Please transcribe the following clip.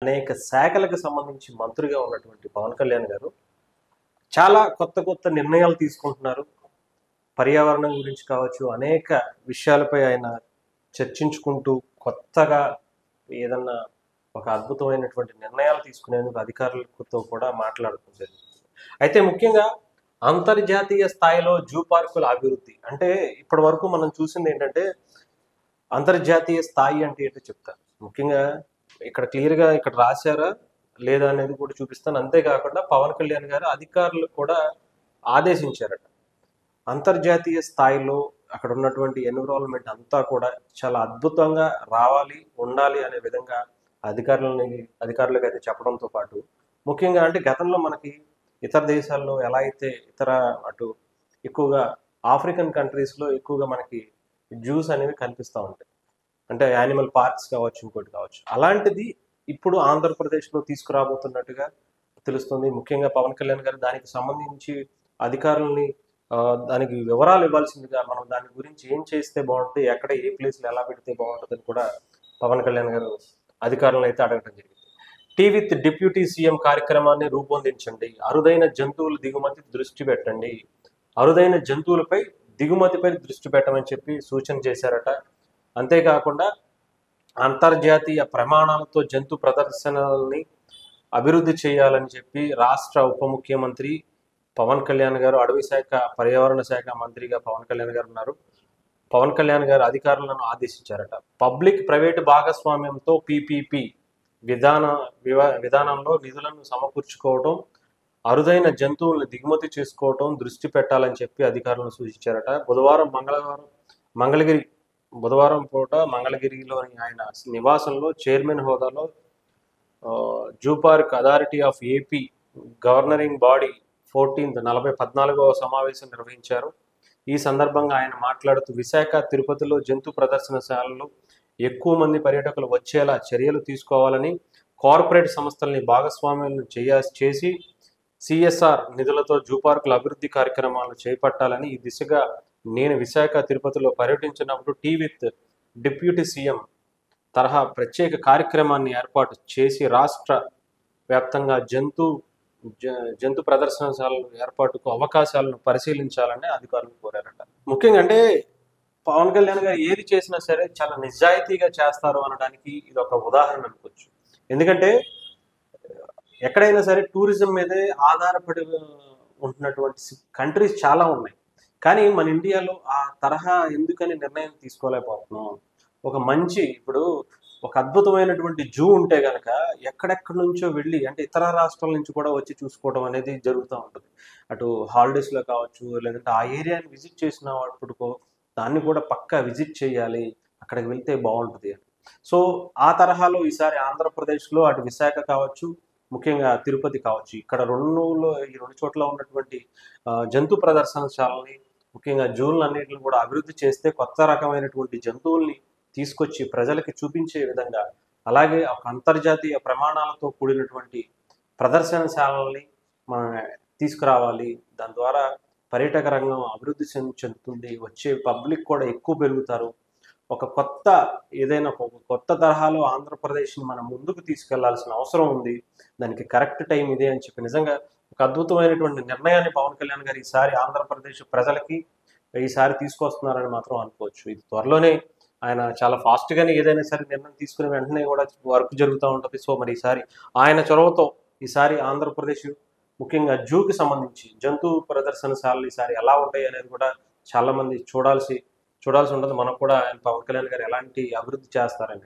అనేక శాఖలకు సంబంధించి మంత్రిగా ఉన్నటువంటి పవన్ కళ్యాణ్ గారు చాలా కొత్త కొత్త నిర్ణయాలు తీసుకుంటున్నారు పర్యావరణం గురించి కావచ్చు అనేక విషయాలపై ఆయన చర్చించుకుంటూ కొత్తగా ఏదన్నా ఒక అద్భుతమైనటువంటి నిర్ణయాలు తీసుకునేందుకు అధికారులతో కూడా మాట్లాడుతూ జరుగుతుంది అయితే ముఖ్యంగా అంతర్జాతీయ స్థాయిలో జూ పార్కుల అభివృద్ధి అంటే ఇప్పటి వరకు మనం చూసింది ఏంటంటే అంతర్జాతీయ స్థాయి అంటే ఏంటో చెప్తాను ముఖ్యంగా ఇక్కడ క్లియర్గా ఇక్కడ రాశారా లేదా అనేది కూడా చూపిస్తాను అంతేకాకుండా పవన్ కళ్యాణ్ గారు అధికారులు కూడా ఆదేశించారట అంతర్జాతీయ స్థాయిలో అక్కడ ఉన్నటువంటి ఎన్విరాన్మెంట్ అంతా కూడా చాలా అద్భుతంగా రావాలి ఉండాలి అనే విధంగా అధికారులని అధికారులకు అయితే చెప్పడంతో పాటు ముఖ్యంగా అంటే గతంలో మనకి ఇతర దేశాల్లో ఎలా అయితే ఇతర అటు ఎక్కువగా ఆఫ్రికన్ కంట్రీస్లో ఎక్కువగా మనకి జ్యూస్ అనేవి కనిపిస్తూ ఉంటాయి అంటే యానిమల్ పార్క్స్ కావచ్చు ఇంకోటి కావచ్చు అలాంటిది ఇప్పుడు ఆంధ్రప్రదేశ్లో తీసుకురాబోతున్నట్టుగా తెలుస్తుంది ముఖ్యంగా పవన్ కళ్యాణ్ గారు దానికి సంబంధించి అధికారులని ఆ, దానికి వివరాలు ఇవ్వాల్సిందిగా మనం దాని గురించి ఏం చేస్తే బాగుంటుంది ఎక్కడ ఏ ప్లేస్లో ఎలా పెడితే బాగుంటుందని కూడా పవన్ కళ్యాణ్ గారు అధికారులను అయితే అడగడం జరిగింది టీ విత్ డిప్యూటీ సీఎం కార్యక్రమాన్ని రూపొందించండి అరుదైన జంతువుల దిగుమతి దృష్టి పెట్టండి అరుదైన జంతువులపై దిగుమతిపై దృష్టి పెట్టమని చెప్పి సూచన చేశారట అంతేకాకుండా అంతర్జాతీయ ప్రమాణాలతో జంతు ప్రదర్శనల్ని అభివృద్ధి చేయాలని చెప్పి రాష్ట్ర ఉప ముఖ్యమంత్రి పవన్ కళ్యాణ్ గారు అడవి శాఖ పర్యావరణ శాఖ మంత్రిగా పవన్ కళ్యాణ్ గారు ఉన్నారు పవన్ కళ్యాణ్ గారు అధికారులను ఆదేశించారట పబ్లిక్ ప్రైవేట్ భాగస్వామ్యంతో పీపీపీ విధాన వివా విధానంలో నిధులను సమకూర్చుకోవడం అరుదైన జంతువులను దిగుమతి చేసుకోవటం దృష్టి పెట్టాలని చెప్పి అధికారులను సూచించారట బుధవారం మంగళవారం మంగళగిరి బుధవారం పూట మంగళగిరిలోని ఆయన నివాసంలో చైర్మన్ హోదాలో ఆ, zoo park authority of AP governing body fourteenth నలభై పద్నాలుగవ సమావేశం నిర్వహించారు ఈ సందర్భంగా ఆయన మాట్లాడుతూ విశాఖ తిరుపతిలో జంతు ప్రదర్శనశాలలో ఎక్కువ మంది పర్యాటకులు వచ్చేలా చర్యలు తీసుకోవాలని కార్పొరేట్ సంస్థల్ని భాగస్వామ్యాలను చేయ చేసి సిఎస్ఆర్ నిధులతో జూ పార్కుల అభివృద్ధి కార్యక్రమాలను చేపట్టాలని ఈ దిశగా నేను విశాఖ తిరుపతిలో పర్యటించినప్పుడు టీ విత్ డిప్యూటీ సీఎం తరహా ప్రత్యేక కార్యక్రమాన్ని ఏర్పాటు చేసి రాష్ట్ర వ్యాప్తంగా జంతు జ- జంతు ప్రదర్శనశాలల ఏర్పాటుకు అవకాశాలను పరిశీలించాలని అధికారులు కోరారట ముఖ్యంగా అంటే పవన్ కళ్యాణ్ గారు ఏది చేసినా సరే చాలా నిజాయితీగా చేస్తారు అనడానికి ఇది ఒక ఉదాహరణ అనుకోవచ్చు ఎందుకంటే ఎక్కడైనా సరే టూరిజం మీదే ఆధారపడి ఉంటున్నటువంటి కంట్రీస్ చాలా ఉన్నాయి కానీ మన ఇండియాలో ఆ తరహా ఎందుకని నిర్ణయం తీసుకోలేకపోతున్నాం ఒక మంచి ఇప్పుడు ఒక అద్భుతమైనటువంటి జూ ఉంటే గనక ఎక్కడెక్కడి నుంచో వెళ్ళి అంటే ఇతర రాష్ట్రాల నుంచి కూడా వచ్చి చూసుకోవడం అనేది జరుగుతూ ఉంటుంది అటు హాలిడేస్లో కావచ్చు లేదంటే ఆ ఏరియాని విజిట్ చేసినప్పటికో దాన్ని కూడా పక్కా విజిట్ చేయాలి అక్కడికి వెళ్తే బాగుంటుంది అని సో ఆ తరహాలో ఈసారి ఆంధ్రప్రదేశ్లో అటు విశాఖ కావచ్చు ముఖ్యంగా తిరుపతి కావచ్చు ఇక్కడ రెండులో ఈ రెండు చోట్ల ఉన్నటువంటి ఆ, జంతు ప్రదర్శనశాలని ముఖ్యంగా జూన్లు అన్నిటిని కూడా అభివృద్ధి చేస్తే కొత్త రకమైనటువంటి జంతువుల్ని తీసుకొచ్చి ప్రజలకి చూపించే విధంగా అలాగే ఒక అంతర్జాతీయ ప్రమాణాలతో కూడినటువంటి ప్రదర్శనశాలని మనం తీసుకురావాలి దాని ద్వారా పర్యాటక రంగం అభివృద్ధి చెందు- చెందుతుంది వచ్చే పబ్లిక్ కూడా ఎక్కువ పెరుగుతారు ఒక కొత్త ఏదైనా ఒక కొత్త తరహాలో ఆంధ్రప్రదేశ్ని మనం ముందుకు తీసుకెళ్లాల్సిన అవసరం ఉంది దానికి కరెక్ట్ టైం ఇదే అని చెప్పి నిజంగా ఒక అద్భుతమైనటువంటి నిర్ణయాన్ని పవన్ కళ్యాణ్ గారు ఈసారి ఆంధ్రప్రదేశ్ ప్రజలకి ఈసారి తీసుకొస్తున్నారని మాత్రం అనుకోవచ్చు ఇది త్వరలోనే ఆయన చాలా fast గానే ఏదైనా సరే నిర్ణయం తీసుకుని వెంటనే కూడా వర్క్ జరుగుతూ ఉంటుంది సో మరి ఈసారి ఆయన చొరవతో ఈసారి ఆంధ్రప్రదేశ్ ముఖ్యంగా జూకి సంబంధించి జంతు ప్రదర్శనశాలలు ఈసారి ఎలా ఉంటాయి అనేది కూడా చాలా మంది చూడాల్సి చూడాల్సి ఉంటుంది మనకు కూడా ఆయన పవన్ కళ్యాణ్ గారు ఎలాంటి అభివృద్ధి చేస్తారని